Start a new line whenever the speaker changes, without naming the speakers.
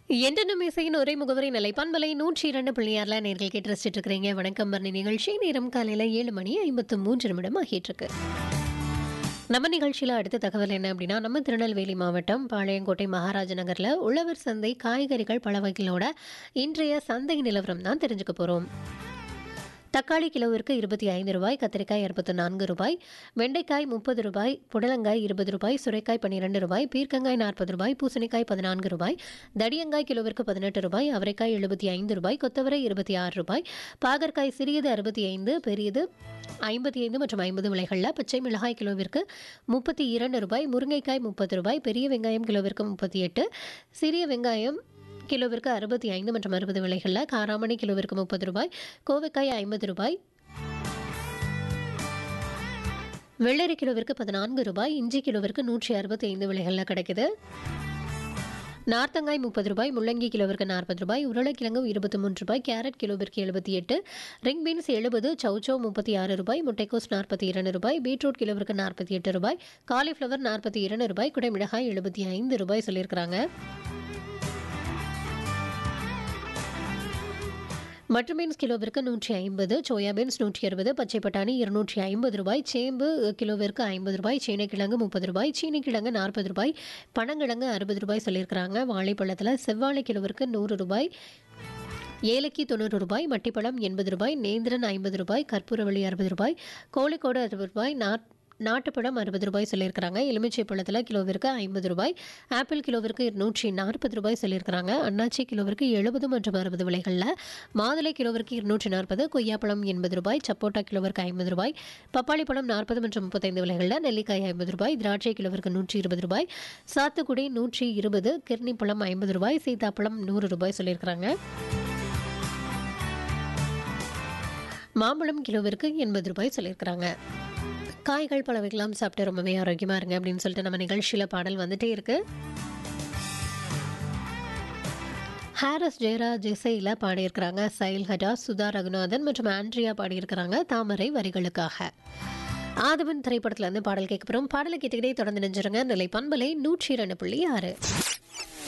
என்றனும் இசையின் ஒரே முகவரி நிலை பண்பலை நூற்றி இரண்டு புள்ளியாரில் நேர்கள் கேட்டு ரசிச்சுட்டு இருக்கிறீங்க வணக்கம் பரணி நிகழ்ச்சி நேரம் காலையில் ஏழு மணி ஐம்பத்து மூன்று நிமிடம் ஆகிட்டு இருக்கு நம்ம நிகழ்ச்சியில் அடுத்த தகவல் என்ன அப்படின்னா நம்ம திருநெல்வேலி மாவட்டம் பாளையங்கோட்டை மகாராஜ நகரில் உழவர் சந்தை காய்கறிகள் பல வகைகளோட இன்றைய சந்தை நிலவரம் தான் தெரிஞ்சுக்க போகிறோம் தக்காளி கிலோவிற்கு இருபத்தி ஐந்து ரூபாய் கத்திரிக்காய் அறுபத்து நான்கு ரூபாய் வெண்டைக்காய் முப்பது ரூபாய் புடலங்காய் இருபது ரூபாய் சுரைக்காய் பன்னிரெண்டு ரூபாய் பீர்க்கங்காய் நாற்பது ரூபாய் பூசணிக்காய் பதினான்கு ரூபாய் தடியங்காய் கிலோவிற்கு பதினெட்டு ரூபாய் அவரைக்காய் எழுபத்தி ஐந்து ரூபாய் கொத்தவரை இருபத்தி ஆறு ரூபாய் பாகற்காய் சிறியது அறுபத்தி ஐந்து பெரியது ஐம்பத்தி ஐந்து மற்றும் ஐம்பது விலைகளில் பச்சை மிளகாய் கிலோவிற்கு முப்பத்தி இரண்டு ரூபாய் முருங்கைக்காய் முப்பது ரூபாய் பெரிய வெங்காயம் கிலோவிற்கு முப்பத்தி எட்டு சிறிய வெங்காயம் கிலோவிற்கு அறுபத்தி ஐந்து மற்றும் அறுபது விலைகளில் காராமணி கிலோவிற்கு முப்பது ரூபாய் கோவைக்காய் ஐம்பது ரூபாய் வெள்ளரி கிலோவிற்கு பதினான்கு ரூபாய் இஞ்சி கிலோவிற்கு நூற்றி அறுபத்தி ஐந்து விலைகளில் கிடைக்குது நார்த்தங்காய் முப்பது ரூபாய் முள்ளங்கி கிலோவிற்கு நாற்பது ரூபாய் உருளைக்கிழங்கு இருபத்தி மூன்று ரூபாய் கேரட் கிலோவிற்கு எழுபத்தி எட்டு ரிங் பீன்ஸ் எழுபது சௌச்சோ முப்பத்தி ஆறு ரூபாய் முட்டைக்கோஸ் நாற்பத்தி இரண்டு ரூபாய் பீட்ரூட் கிலோவிற்கு நாற்பத்தி எட்டு ரூபாய் காலிஃப்ளவர் நாற்பத்தி இரண்டு ரூபாய் குடைமிளகாய் எழுபத்தி ஐந்து ரூபாய் சொல்லியிருக்கிறாங்க மட்டர் பீன்ஸ் கிலோவிற்கு நூற்றி ஐம்பது சோயா பீன்ஸ் நூற்றி அறுபது பச்சை பட்டாணி இருநூற்றி ஐம்பது ரூபாய் சேம்பு கிலோவிற்கு ஐம்பது ரூபாய் சீனக்கிழங்கு முப்பது ரூபாய் சீனிக்கிழங்கு நாற்பது ரூபாய் பனங்கிழங்கு அறுபது ரூபாய் சொல்லியிருக்கிறாங்க வாழைப்பழத்தில் செவ்வாழை கிலோவிற்கு நூறு ரூபாய் ஏலக்கி தொண்ணூறு ரூபாய் மட்டிப்பழம் எண்பது ரூபாய் நேந்திரன் ஐம்பது ரூபாய் கற்பூரவள்ளி அறுபது ரூபாய் கோழிக்கோடு அறுபது ரூபாய் நாட் நாட்டுப்பழம் அறுபது ரூபாய் சொல்லியிருக்கிறாங்க எலுமிச்சை பழத்தில் கிலோவிற்கு ஐம்பது ரூபாய் ஆப்பிள் கிலோவிற்கு நூற்றி நாற்பது ரூபாய் சொல்லியிருக்கிறாங்க அன்னாச்சி கிலோவிற்கு எழுபது மற்றும் அறுபது விலைகளில் மாதுளை கிலோவிற்கு இருநூற்றி நாற்பது கொய்யாப்பழம் எண்பது ரூபாய் சப்போட்டா கிலோவிற்கு ஐம்பது ரூபாய் பப்பாளி பழம் நாற்பது மற்றும் முப்பத்தைந்து விலைகளில் நெல்லிக்காய் ஐம்பது ரூபாய் திராட்சை கிலோவிற்கு நூற்றி இருபது ரூபாய் சாத்துக்குடி நூற்றி இருபது கிர்னி பழம் ஐம்பது ரூபாய் சீதாப்பழம் நூறு ரூபாய் சொல்லியிருக்கிறாங்க மாம்பழம் கிலோவிற்கு எண்பது ரூபாய் சொல்லியிருக்கிறாங்க காய்கள் பல வகைலாம் சாப்பிட்டு ரொம்பவே ஆரோக்கியமாக இருங்க அப்படின்னு சொல்லிட்டு நம்ம நிகழ்ச்சியில் பாடல் வந்துட்டே இருக்கு ஹாரிஸ் ஜெயராஜ் இசையில் பாடியிருக்கிறாங்க சைல் ஹஜா சுதா ரகுநாதன் மற்றும் ஆண்ட்ரியா பாடியிருக்கிறாங்க தாமரை வரிகளுக்காக ஆதவன் திரைப்படத்துல இருந்து பாடல் கேட்க போகிறோம் பாடலை கேட்டுக்கிட்டே தொடர்ந்து நினைஞ்சிருங்க நிலை பண்பலை நூற்றி இரண்டு புள்ளி ஆறு